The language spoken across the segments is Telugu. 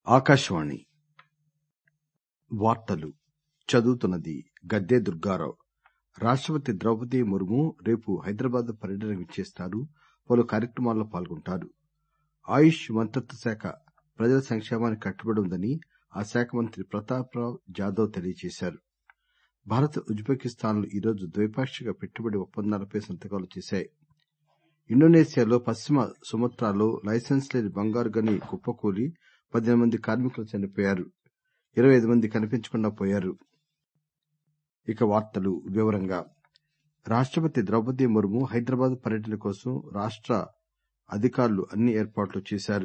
ఆకాశవాణి వార్తలు చదువుతున్నది గద్దె దుర్గారావు రాష్టపతి ద్రౌపది ముర్ము రేపు హైదరాబాద్ పర్యటనకు విచ్చేస్తారు పలు కార్యక్రమాల్లో పాల్గొంటారు ఆయుష్ మంత్రిత్వ శాఖ ప్రజల సంక్షేమానికి కట్టుబడి ఉందని ఆ శాఖ మంత్రి ప్రతాప్ రావ్ జాదవ్ తెలియజేశారు భారత్ ఉజ్బెకిస్తాన్లు ఈరోజు ద్వైపాక్షిక పెట్టుబడి ఒప్పందాలపై సంతకాలు చేశాయి ఇండోనేషియాలో పశ్చిమ సుమత్రాలో లైసెన్స్ లేని బంగారు గని కుప్పకూలి పద్దెనిమిది మంది కార్మికులు చనిపోయారు ఇరవై ఐదు మంది కనిపించకుండా పోయారు రాష్టపతి ద్రౌపది ముర్ము హైదరాబాద్ పర్యటన కోసం రాష్ట అధికారులు అన్ని ఏర్పాట్లు చేశారు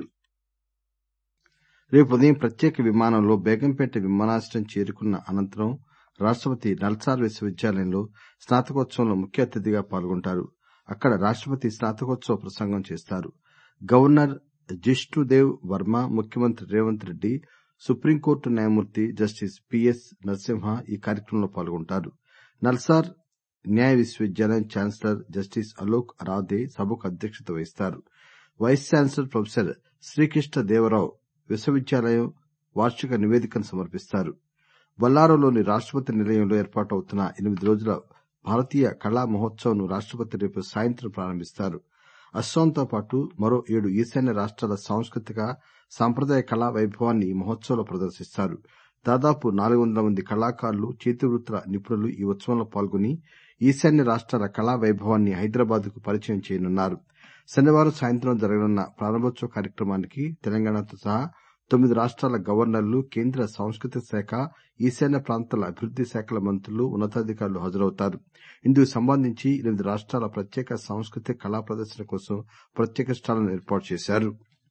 రేపు ఉదయం ప్రత్యేక విమానంలో బేగంపేట విమానాశ్రయం చేరుకున్న అనంతరం రాష్టపతి నల్సార్ విశ్వవిద్యాలయంలో స్నాతకోత్సవంలో ముఖ్య అతిథిగా పాల్గొంటారు అక్కడ రాష్టపతి స్నాతకోత్సవ ప్రసంగం చేస్తారు గవర్నర్ జిష్ణుదేవ్ వర్మ ముఖ్యమంత్రి రేవంత్ రెడ్డి సుప్రీంకోర్టు న్యాయమూర్తి జస్టిస్ పిఎస్ నరసింహ ఈ కార్యక్రమంలో పాల్గొంటారు నల్సార్ న్యాయ విశ్వవిద్యాలయం ఛాన్సలర్ జస్టిస్ అలోక్ అరాధే సభకు అధ్యక్షత వహిస్తారు vice chancellor professor Srikrishna Devarao విశ్వవిద్యాలయం వార్షిక నివేదికను సమర్పిస్తారు బొల్లారంలోని రాష్టపతి నిలయంలో ఏర్పాటవుతున్న ఎనిమిది రోజుల భారతీయ కళా మహోత్సవ్ ను రాష్టపతి రేపు సాయంత్రం ప్రారంభిస్తారు అస్పాంతో పాటు మరో ఏడు ఈశాన్య రాష్టాల సాంస్కృతిక సాంప్రదాయ కళా వైభవాన్ని ఈ మహోత్సవ్ లో ప్రదర్శిస్తారు దాదాపు నాలుగు వందల మంది కళాకారులు చేతివృత్తుల నిపుణులు ఈ ఉత్సవంలో పాల్గొని ఈశాన్య రాష్టాల కళా వైభవాన్ని హైదరాబాద్ కు పరిచయం చేయనున్నారు శనివారం సాయంత్రం జరగనున్న ప్రారంభోత్సవ కార్యక్రమానికి తెలంగాణతో సహా తొమ్మిది రాష్టాల గవర్నర్లు కేంద్ర సాంస్కృతిక శాఖ ఈశాన్య ప్రాంతాల అభివృద్ది శాఖల మంత్రులు ఉన్నతాధికారులు హాజరవుతారు ఇందుకు సంబంధించి ఎనిమిది రాష్టాల ప్రత్యేక సాంస్కృతిక కళా ప్రదర్శన కోసం ప్రత్యేక స్టాళ్లను ఏర్పాటు చేశారు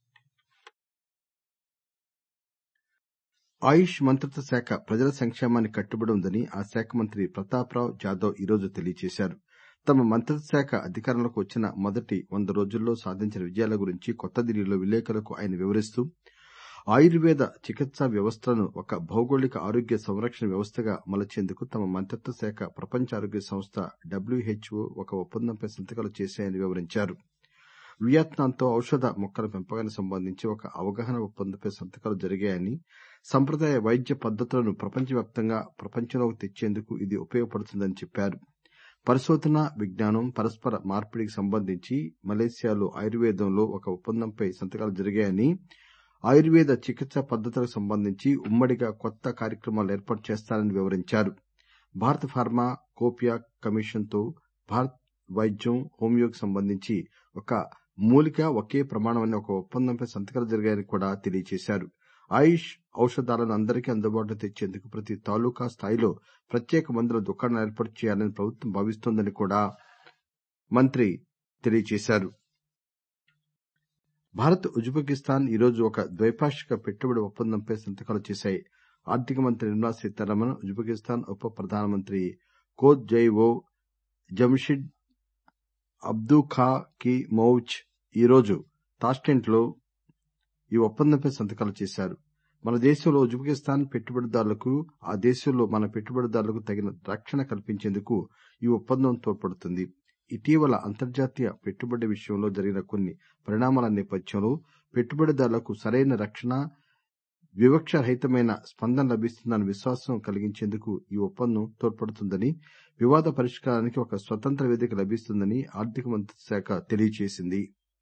ఆయుష్ మంత్రిత్వ శాఖ ప్రజల సంక్షేమానికి కట్టుబడి ఉందని ఆ శాఖ మంత్రి ప్రతాప్ రావ్ జాదవ్ ఈరోజు తెలియజేశారు తమ మంత్రిత్వ శాఖ అధికారంలోకి వచ్చిన మొదటి వంద రోజుల్లో సాధించిన విజయాల గురించి కొత్తదిల్లీలో విలేకరులకు ఆయన వివరిస్తూ ఆయుర్వేద చికిత్సా వ్యవస్థలను ఒక భౌగోళిక ఆరోగ్య సంరక్షణ వ్యవస్థగా మలచేందుకు తమ మంత్రిత్వ శాఖ ప్రపంచ ఆరోగ్య సంస్థ డబ్ల్యూహెచ్ఓ ఒక ఒప్పందంపై సంతకాలు చేశాయని వివరించారు వియత్నాంతో ఔషధ మొక్కల పెంపకానికి సంబంధించి ఒక అవగాహన ఒప్పందంపై సంతకాలు జరిగాయని సంప్రదాయ వైద్య పద్దతులను ప్రపంచవ్యాప్తంగా ప్రపంచంలోకి తెచ్చేందుకు ఇది ఉపయోగపడుతుందని చెప్పారు పరిశోధన విజ్ఞానం పరస్పర మార్పిడికి సంబంధించి మలేసియాలో ఆయుర్వేదంలో ఒక ఒప్పందంపై సంతకాలు జరిగాయని ఆయుర్వేద చికిత్సా పద్దతులకు సంబంధించి ఉమ్మడిగా కొత్త కార్యక్రమాలు ఏర్పాటు చేస్తారని వివరించారు భారత్ ఫార్మా కోపియా కమిషన్ తో భారత్ వైద్యం హోమియోకి సంబంధించి ఒక మూలిక ఒకే ప్రమాణం అనే ఒక ఒప్పందంపై సంతకాలు జరిగాయని కూడా తెలియజేశారు ఆయుష్ ఔషధాలను అందరికీ అందుబాటులో తెచ్చేందుకు ప్రతి తాలూకా స్థాయిలో ప్రత్యేక మందుల దుకాణాలు ఏర్పాటు చేయాలని ప్రభుత్వం భావిస్తోందని కూడా మంత్రి తెలియజేశారు భారత్ ఉజ్బెకిస్తాన్ ఈరోజు ఒక ద్వైపాక్షిక పెట్టుబడి ఒప్పందంపై సంతకాలు చేశాయి ఆర్థిక మంత్రి నిర్మలా సీతారామన్ ఉజ్బెకిస్తాన్ ఉప ప్రధానమంత్రి కోద్ జైవోవ్ జమ్షిడ్ అబ్దుఖాకిమోవ్ ఈరోజు తాష్కెంట్ లో ఈ ఒప్పందంపై సంతకాలు చేశారు మన దేశంలో ఉజ్బెకిస్తాన్ పెట్టుబడిదారులకు ఆ దేశంలో మన పెట్టుబడిదారులకు తగిన రక్షణ కల్పించేందుకు ఈ ఒప్పందం తోడ్పడుతుంది ఇటీవల అంతర్జాతీయ పెట్టుబడి విషయంలో జరిగిన కొన్ని పరిణామాల నేపథ్యంలో పెట్టుబడిదారులకు సరైన రక్షణ వివక్షరహితమైన స్పందన లభిస్తుందన్న విశ్వాసం కలిగించేందుకు ఈ ఒప్పందం తోడ్పడుతుందని వివాద పరిష్కారానికి ఒక స్వతంత్ర వేదిక లభిస్తుందని ఆర్థిక మంత్రిత్వ శాఖ తెలియజేసింది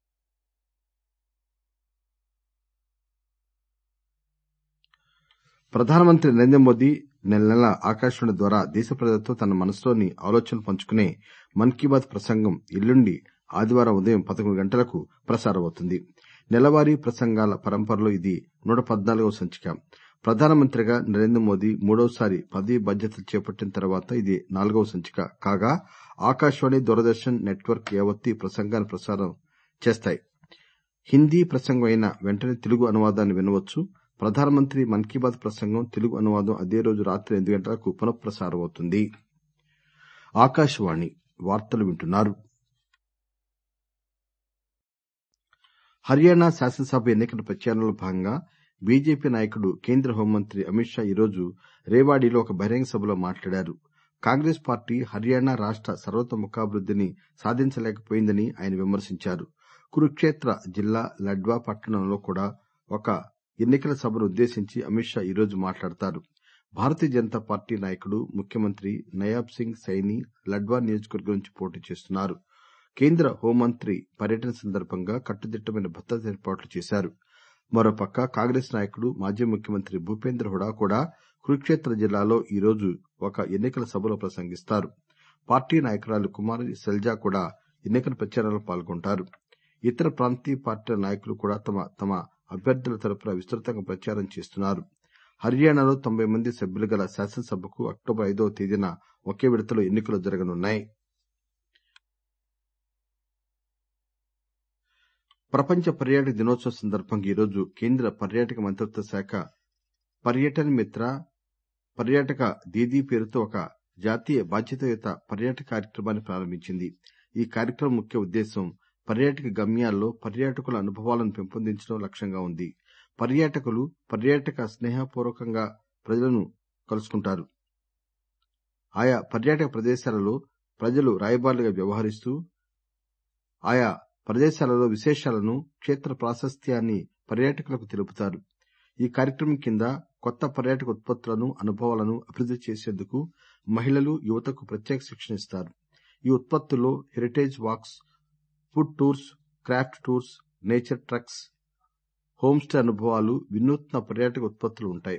ప్రధానమంత్రి నరేంద్ర మోదీ నెల నెలా ఆకాశవాణి ద్వారా దేశ ప్రజలతో తన మనసులోని ఆలోచనలు పంచుకునే మన్ కీ బాత్ ప్రసంగం ఎల్లుండి ఆదివారం ఉదయం పదకొండు గంటలకు ప్రసారమవుతుంది నెలవారీ ప్రసంగాల పరంపరలో ఇది నూట పద్నాలుగవ సంచిక ప్రధానమంత్రిగా నరేంద్ర మోదీ మూడవసారి పదవీ బాధ్యతలు చేపట్టిన తర్వాత ఇది నాలుగవ సంచిక కాగా ఆకాశవాణి దూరదర్శన్ నెట్వర్క్ యావత్తు ఈ ప్రసంగాన్ని ప్రసారం చేస్తాయి హిందీ ప్రసంగం అయిన వెంటనే తెలుగు అనువాదాన్ని వినవచ్చు ప్రధానమంత్రి మన్ కీ బాత్ ప్రసంగం తెలుగు అనువాదం అదే రోజు రాత్రి ఎనిమిది గంటలకు పునఃప్రసారమవుతుంది ఆకాశవాణి వార్తలు వింటున్నారు హర్యానా శాసనసభ ఎన్నికల ప్రచారంలో భాగంగా బీజేపీ నాయకుడు కేంద్ర హోంమంత్రి అమిత్ షా ఈరోజు రేవాడీలో ఒక బహిరంగ సభలో మాట్లాడారు కాంగ్రెస్ పార్టీ హర్యానా రాష్ట సర్వతోముఖాభివృద్దిని సాధించలేకపోయిందని ఆయన విమర్శించారు కురుక్షేత్ర జిల్లా లడ్వా పట్టణంలో కూడా ఒక ఎన్నికల సభను ఉద్దేశించి అమిత్ షా ఈరోజు మాట్లాడతారు భారతీయ జనతా పార్టీ నాయకుడు ముఖ్యమంత్రి నయాబ్ సింగ్ సైని లడ్వా నియోజకవర్గం నుంచి పోటీ చేస్తున్నారు కేంద్ర హోంమంత్రి పర్యటన సందర్భంగా కట్టుదిట్టమైన భద్రతా ఏర్పాట్లు చేశారు మరోపక్క కాంగ్రెస్ నాయకుడు మాజీ ముఖ్యమంత్రి భూపేంద్ర హుడా కూడా కురుక్షేత్ర జిల్లాలో ఈరోజు ఒక ఎన్నికల సభలో ప్రసంగిస్తారు పార్టీ నాయకురాలు కుమారి శైలజ కూడా ఎన్నికల ప్రచారంలో పాల్గొంటారు ఇతర ప్రాంతీయ పార్టీల నాయకులు కూడా తమ తమ అభ్యర్థుల తరపున విస్తృతంగా ప్రచారం చేస్తున్నారు హర్యానాలో తొంభై మంది సభ్యులు గల శాసనసభకు అక్టోబర్ ఐదవ తేదీన ఒకే విడతలో ఎన్నికలు జరగనున్నాయి ప్రపంచ పర్యాటక దినోత్సవం సందర్భంగా ఈరోజు కేంద్ర పర్యాటక మంత్రిత్వ శాఖ పర్యటన్ మిత్ర పర్యాటక దీదీ పేరుతో ఒక జాతీయ బాధ్యతాయుత పర్యాటక కార్యక్రమాన్ని ప్రారంభించింది ఈ కార్యక్రమం ముఖ్య ఉద్దేశం పర్యాటక గమ్యాల్లో పర్యాటకుల అనుభవాలను పెంపొందించడం లక్ష్యంగా ఉంది పర్యాటకులు పర్యాటక స్నేహపూర్వకంగా ప్రజలను కలుసుకుంటారు ఆయా పర్యాటక ప్రదేశాలలో ప్రజలు రాయబారులుగా వ్యవహరిస్తూ ఆయా ప్రదేశాలలో విశేషాలను క్షేత్ర ప్రాశస్త్యాన్ని పర్యాటకులకు తెలుపుతారు ఈ కార్యక్రమం కింద కొత్త పర్యాటక ఉత్పత్తులను అనుభవాలను అభివృద్ది చేసేందుకు మహిళలు యువతకు ప్రత్యేక శిక్షణ ఇస్తారు ఈ ఉత్పత్తుల్లో heritage walks food tours craft tours nature treks home stay అనుభవాలు వినూత్న పర్యాటక ఉత్పత్తులు ఉంటాయి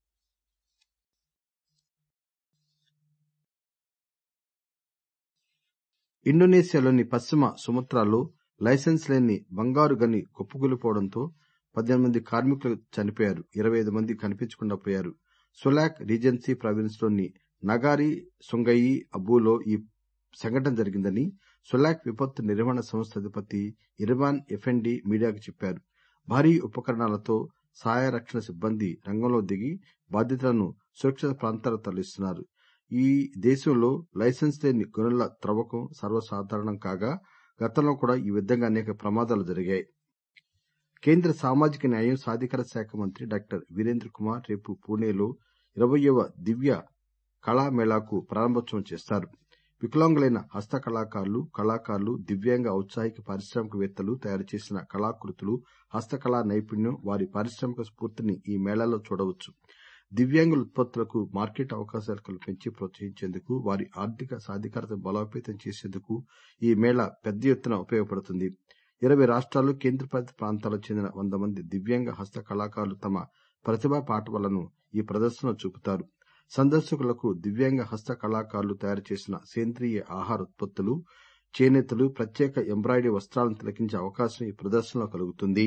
ఇండోనేషియాలోని పశ్చిమ సుమత్రాలో లైసెన్స్ లేని బంగారు గని కుప్పకూలిపోవడంతో పద్దెనిమిది మంది కార్మికులు చనిపోయారు ఇరవై ఐదు మంది కనిపించకుండా పోయారు సులాక్ రీజెన్సీ ప్రావిన్స్ లోని నగారి సుంగయి అబూలో ఈ సంఘటన జరిగిందని సులాక్ విపత్తు నిర్వహణ సంస్థ అధిపతి ఇర్వాన్ ఎఫెండి మీడియాకు చెప్పారు భారీ ఉపకరణాలతో సహాయ రక్షణ సిబ్బంది రంగంలో దిగి బాధితులను సురక్షిత ప్రాంతాలకు తరలిస్తున్నారు ఈ దేశంలో లైసెన్స్ లేని గనుల త్రవ్వకం సర్వసాధారణం కాగా గతంలో కూడా ఈ విధంగా అనేక ప్రమాదాలు జరిగాయి కేంద్ర సామాజిక న్యాయం సాధికార శాఖ మంత్రి డాక్టర్ వీరేంద్ర కుమార్ రేపు పూణేలో ఇరవయవ దివ్య కళా మేళాకు ప్రారంభోత్సవం చేస్తారు వికలాంగులైన హస్తకళాకారులు కళాకారులు దివ్యాంగ ఔత్సాహిక పారిశ్రామికవేత్తలు తయారు చేసిన కళాకృతులు హస్తకళా నైపుణ్యం వారి పారిశ్రామిక స్ఫూర్తిని ఈ మేళాలో చూడవచ్చు దివ్యాంగుల ఉత్పత్తులకు మార్కెట్ అవకాశాలు కల్పించి ప్రోత్సహించేందుకు వారి ఆర్థిక సాధికారత బలోపేతం చేసేందుకు ఈ మేళా పెద్ద ఎత్తున ఉపయోగపడుతుంది ఇరవై రాష్ట్రాలు కేంద్రపాలిత ప్రాంతాలకు చెందిన వంద మంది దివ్యాంగ హస్త కళాకారులు తమ ప్రతిభా పాటవాలను ఈ ప్రదర్శనలో చూపుతారు సందర్శకులకు దివ్యాంగ హస్త కళాకారులు తయారు చేసిన సేంద్రియ ఆహార ఉత్పత్తులు చేనేతలు ప్రత్యేక ఎంబ్రాయిడరీ వస్త్రాలను తిలకించే అవకాశం ఈ ప్రదర్శనలో కలుగుతుంది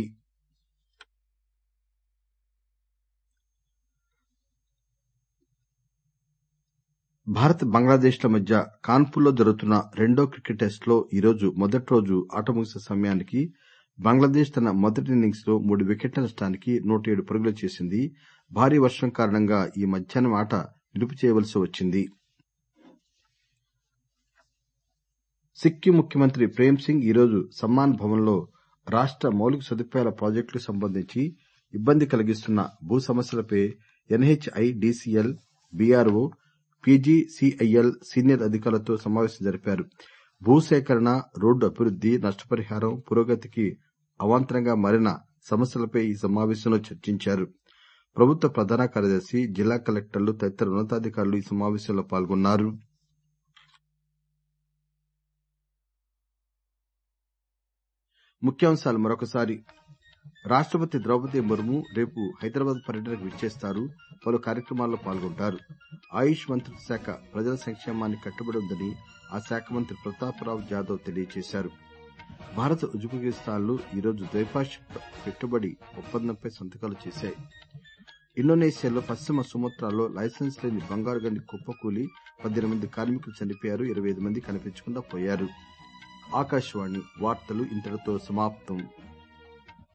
భారత్ బంగ్లాదేశ్ ల మధ్య కాన్పూర్ లో జరుగుతున్న రెండో క్రికెట్ టెస్ట్ లో ఈరోజు మొదటి రోజు ఆట ముగిసే సమయానికి బంగ్లాదేశ్ తన మొదటి ఇన్నింగ్స్ లో మూడు వికెట్ల నష్టానికి నూట ఏడు పరుగులు చేసింది భారీ వర్షం కారణంగా ఈ మధ్యాహ్నం ఆట నిలుపు చేయవలసి వచ్చింది సిక్కిం ముఖ్యమంత్రి ప్రేమ్ సింగ్ ఈరోజు సమ్మాన్ భవన్ లో రాష్ట మౌలిక సదుపాయాల ప్రాజెక్టులకు సంబంధించి ఇబ్బంది కలిగిస్తున్న భూ సమస్యలపై NHI DCL BRO PGCIL senior అధికారులతో సమావేశం జరిపారు భూసేకరణ రోడ్డు అభివృద్ది నష్టపరిహారం పురోగతికి అవాంతరంగా మారిన సమస్యలపై ఈ సమావేశంలో చర్చించారు ప్రభుత్వ ప్రధాన కార్యదర్శి జిల్లా కలెక్టర్లు తదితర ఉన్నతాధికారులు ఈ సమావేశంలో పాల్గొన్నారు ముఖ్యాంశాలు మరొకసారి రాష్టపతి ద్రౌపది ముర్ము రేపు హైదరాబాద్ పర్యటనకు విచ్చేస్తారు పలు కార్యక్రమాల్లో పాల్గొంటారు ఆయుష్ మంత్రిత్వ శాఖ ప్రజల సంక్షేమానికి కట్టుబడి ఉందని ఆ శాఖ మంత్రి ప్రతాపరావు జాదవ్ తెలియజేశారు భారత్ ఉజ్బెకిస్తాన్లు ఈరోజు ద్వైపాక్షిక పెట్టుబడి ఒప్పందంపై సంతకాలు చేశాయి ఇండోనేషియాలో పశ్చిమ సుమత్రాలో లైసెన్స్ లేని బంగారు గని కుప్పకూలి పద్దెనిమిది మంది కార్మికులు చనిపోయారు ఇరవై ఐదు మంది కనిపించకుండా పోయారు ఆకాశవాణి వార్తలు ఇంతటితో సమాప్తం